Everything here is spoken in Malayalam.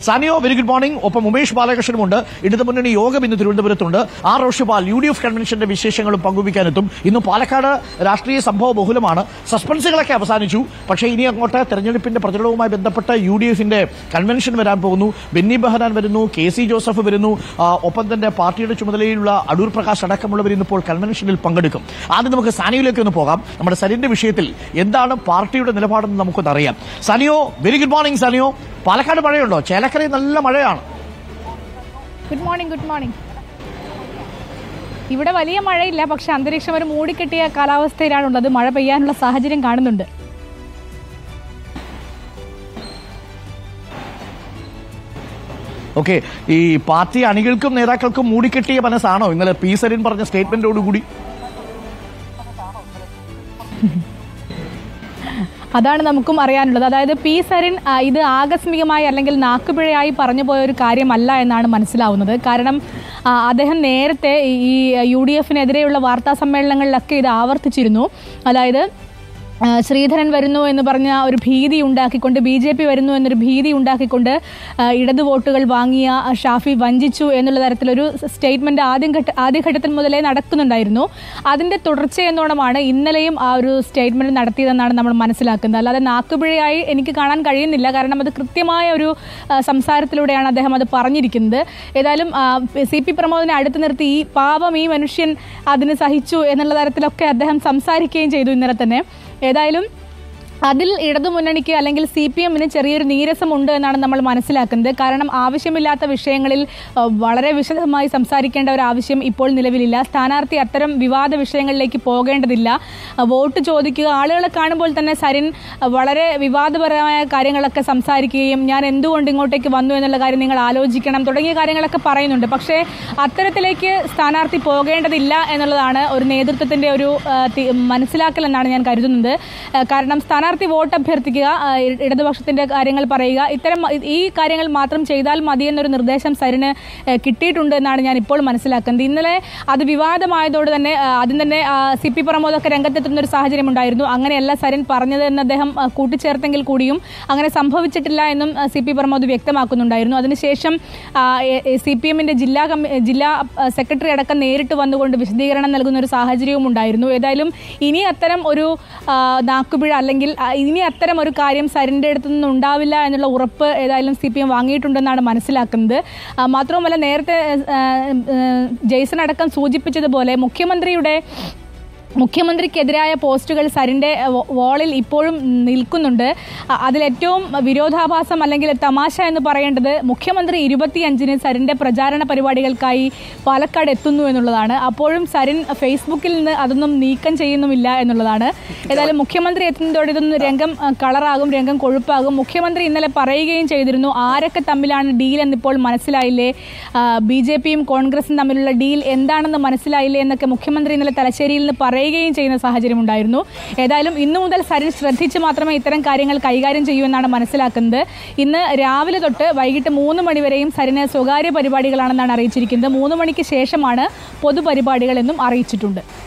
സാനിയോ വെരി ഗുഡ് മോർണിംഗ് ഒപ്പം ഉമേഷ് ബാലകൃഷ്ണനുമുണ്ട് ഇടതു മുന്നണി യോഗം ഇന്ന് തിരുവനന്തപുരത്തുണ്ട് R Roshipal U D F കൺവെൻഷന്റെ വിശേഷങ്ങളും പങ്കുവയ്ക്കാനെത്തും ഇന്ന് പാലക്കാട് രാഷ്ട്രീയ സംഭവ ബഹുലമാണ് സസ്പെൻസുകളൊക്കെ അവസാനിച്ചു പക്ഷേ ഇനി അങ്ങോട്ട് തെരഞ്ഞെടുപ്പിന്റെ പ്രചരണവുമായി ബന്ധപ്പെട്ട് യു ഡി എഫിന്റെ കൺവെൻഷൻ വരാൻ പോകുന്നു ബെന്നി ബെഹനാൻ വരുന്നു കെ സി ജോസഫ് വരുന്നു ആ, ഒപ്പം തന്നെ പാർട്ടിയുടെ ചുമതലയിലുള്ള അടൂർ പ്രകാശ് അടക്കമുള്ളവർ ഇന്നിപ്പോൾ കൺവെൻഷനിൽ പങ്കെടുക്കും ആദ്യം നമുക്ക് സാനിയിലേക്ക് ഒന്ന് പോകാം നമ്മുടെ സരിന്റെ വിഷയത്തിൽ എന്താണ് പാർട്ടിയുടെ നിലപാടെന്ന് നമുക്കൊന്ന് അറിയാം Saniyo very good morning Saniyo Palakkad മഴയുണ്ടോ ചേലക്കരയിൽ നല്ല മഴയാണ് ഗുഡ് മോർണിംഗ് ഗുഡ് മോർണിംഗ് ഇവിടെ വലിയ മഴയില്ല പക്ഷെ അന്തരീക്ഷം ഒരു മൂടിക്കെട്ടിയ കാലാവസ്ഥയിലാണുള്ളത് മഴ പെയ്യാനുള്ള സാഹചര്യം കാണുന്നുണ്ട് ഓക്കെ ഈ പാർട്ടി അണികൾക്കും നേതാക്കൾക്കും മൂടിക്കെട്ടിയ മനസ്സാണോ ഇന്നലെ പി സരിൻ പറഞ്ഞ സ്റ്റേറ്റ്മെന്റോടുകൂടി അതാണ് നമുക്കും അറിയാനുള്ളത് അതായത് പി സരിൻ ആ, ഇത് ആകസ്മികമായി അല്ലെങ്കിൽ നാക്കുപിഴയായി പറഞ്ഞു പോയ ഒരു കാര്യമല്ല എന്നാണ് മനസ്സിലാവുന്നത് കാരണം ആ, അദ്ദേഹം നേരത്തെ ഈ യു ഡി എഫിനെതിരെയുള്ള വാർത്താ സമ്മേളനങ്ങളിലൊക്കെ ഇത് ആവർത്തിച്ചിരുന്നു അതായത് ആ, ശ്രീധരൻ വരുന്നു എന്ന് പറഞ്ഞ ഒരു ഭീതി ഉണ്ടാക്കിക്കൊണ്ട് ബി ജെ പി വരുന്നു എന്നൊരു ഭീതി ഉണ്ടാക്കിക്കൊണ്ട് ആ, ഇടതു വോട്ടുകൾ വാങ്ങിയ ഷാഫി വഞ്ചിച്ചു എന്നുള്ള തരത്തിലൊരു സ്റ്റേറ്റ്മെന്റ് ആദ്യം ഘട്ട ആദ്യഘട്ടത്തിൽ മുതലേ നടക്കുന്നുണ്ടായിരുന്നു അതിന്റെ തുടർച്ചയെന്നോണമാണ് ഇന്നലെയും ആ ഒരു സ്റ്റേറ്റ്മെന്റ് നടത്തിയതെന്നാണ് നമ്മൾ മനസ്സിലാക്കുന്നത് അല്ലാതെ നാക്കുപിഴയായി എനിക്ക് കാണാൻ കഴിയുന്നില്ല കാരണം അത് കൃത്യമായ ഒരു ആ, സംസാരത്തിലൂടെയാണ് അദ്ദേഹം അത് പറഞ്ഞിരിക്കുന്നത് ഏതായാലും സി പി പ്രമോദിനെ അടുത്ത് നിർത്തി ഈ പാവം ഈ മനുഷ്യൻ അതിന് സഹിച്ചു എന്നുള്ള തരത്തിലൊക്കെ അദ്ദേഹം സംസാരിക്കുകയും ചെയ്തു ഇന്നലെ തന്നെ ഏതായാലും അതിൽ ഇടതുമുന്നണിക്ക് അല്ലെങ്കിൽ സി പി എമ്മിന് ചെറിയൊരു നീരസമുണ്ട് എന്നാണ് നമ്മൾ മനസ്സിലാക്കുന്നത് കാരണം ആവശ്യമില്ലാത്ത വിഷയങ്ങളിൽ ആ, വളരെ വിശദമായി സംസാരിക്കേണ്ട ഒരു ആവശ്യം ഇപ്പോൾ നിലവിലില്ല സ്ഥാനാർത്ഥി അത്തരം വിവാദ വിഷയങ്ങളിലേക്ക് പോകേണ്ടതില്ല ആ, വോട്ട് ചോദിക്കുക ആളുകളെ കാണുമ്പോൾ തന്നെ സരിൻ ആ, വളരെ വിവാദപരമായ കാര്യങ്ങളൊക്കെ സംസാരിക്കുകയും ഞാൻ എന്തുകൊണ്ട് ഇങ്ങോട്ടേക്ക് വന്നു എന്നുള്ള കാര്യം നിങ്ങൾ ആലോചിക്കണം തുടങ്ങിയ കാര്യങ്ങളൊക്കെ പറയുന്നുണ്ട് പക്ഷേ അത്തരത്തിലേക്ക് സ്ഥാനാർത്ഥി പോകേണ്ടതില്ല എന്നുള്ളതാണ് ഒരു നേതൃത്വത്തിന്റെ ഒരു ആ, തി- മനസ്സിലാക്കൽ എന്നാണ് ഞാൻ കരുതുന്നത് ആ, കാരണം സ്ഥാനാർത്ഥി വോട്ട് അഭ്യർത്ഥിക്കുക ആ, ഇ- ഇടതുപക്ഷത്തിന്റെ കാര്യങ്ങൾ പറയുക ഇത്തരം മ- ഈ കാര്യങ്ങൾ മാത്രം ചെയ്താൽ മതി എന്നൊരു നിർദ്ദേശം സരിന് ആ, കിട്ടിയിട്ടുണ്ട് എന്നാണ് ഞാൻ ഇപ്പോൾ മനസ്സിലാക്കുന്നത് ഇന്നലെ അത് വിവാദമായതോട് തന്നെ ആ, ആദ്യം തന്നെ സി പി പ്രമോദൊക്കെ രംഗത്തെത്തുന്ന ഒരു സാഹചര്യം ഉണ്ടായിരുന്നു അങ്ങനെയല്ല സരിൻ പറഞ്ഞത് എന്ന് അദ്ദേഹം ആ, കൂട്ടിച്ചേർത്തെങ്കിൽ കൂടിയും അങ്ങനെ സംഭവിച്ചിട്ടില്ല എന്നും സി പി പ്രമോദ് വ്യക്തമാക്കുന്നുണ്ടായിരുന്നു അതിനുശേഷം സി പി എമ്മിന്റെ ജില്ലാ കമ്മി ജില്ലാ ആ, സെക്രട്ടറി അടക്കം നേരിട്ട് വന്നുകൊണ്ട് വിശദീകരണം നൽകുന്ന ഒരു സാഹചര്യവും ഉണ്ടായിരുന്നു ഏതായാലും ഇനി അത്തരം ഒരു ആ, നാക്കുപിഴ അല്ലെങ്കിൽ ആ, ഇനി അത്തരം ഒരു കാര്യം സരിൻ്റെ അടുത്തു നിന്ന് ഉണ്ടാവില്ല എന്നുള്ള ഉറപ്പ് ഏതായാലും സി പി എം വാങ്ങിയിട്ടുണ്ടെന്നാണ് മനസ്സിലാക്കുന്നത് ആ, മാത്രവുമല്ല നേരത്തെ ആ, ആ, ജെയ്സൺ അടക്കം സൂചിപ്പിച്ചതുപോലെ മുഖ്യമന്ത്രിയുടെ മുഖ്യമന്ത്രിക്കെതിരായ പോസ്റ്റുകൾ സരിൻ്റെ വോ- വാളിൽ ഇപ്പോഴും നിൽക്കുന്നുണ്ട് അ- അതിലേറ്റവും വിരോധാഭാസം അല്ലെങ്കിൽ തമാശ എന്ന് പറയേണ്ടത് മുഖ്യമന്ത്രി ഇരുപത്തിയഞ്ചിന് സരിൻ്റെ പ്രചാരണ പരിപാടികൾക്കായി പാലക്കാട് എത്തുന്നു എന്നുള്ളതാണ് അപ്പോഴും സരിൻ ഫേസ്ബുക്കിൽ നിന്ന് അതൊന്നും നീക്കം ചെയ്യുന്നുമില്ല എന്നുള്ളതാണ് ഏതായാലും മുഖ്യമന്ത്രി എത്തുന്നതോടെ ഇതൊന്ന് രംഗം അ, കളറാകും രംഗം കൊഴുപ്പാകും മുഖ്യമന്ത്രി ഇന്നലെ പറയുകയും ചെയ്തിരുന്നു ആരൊക്കെ തമ്മിലാണ് ഡീൽ എന്നിപ്പോൾ മനസ്സിലായില്ലേ ബി ജെ പിയും കോൺഗ്രസും തമ്മിലുള്ള ഡീൽ എന്താണെന്ന് മനസ്സിലായില്ലേ എന്നൊക്കെ മുഖ്യമന്ത്രി ഇന്നലെ തലശ്ശേരിയിൽ നിന്ന് പറയുകയും ചെയ്യുന്ന സാഹചര്യം ഉണ്ടായിരുന്നു ഏതായാലും ഇന്നു മുതൽ സരിൻ ശ്രദ്ധിച്ച് മാത്രമേ ഇത്തരം കാര്യങ്ങൾ കൈകാര്യം ചെയ്യൂ എന്നാണ് മനസ്സിലാക്കുന്നത് ഇന്ന് രാവിലെ തൊട്ട് വൈകിട്ട് മൂന്ന് മണിവരെയും സരിന് സ്വകാര്യ പരിപാടികളാണെന്നാണ് അറിയിച്ചിരിക്കുന്നത് മൂന്ന് മണിക്ക് ശേഷമാണ് പൊതുപരിപാടികൾ എന്നും അറിയിച്ചിട്ടുണ്ട്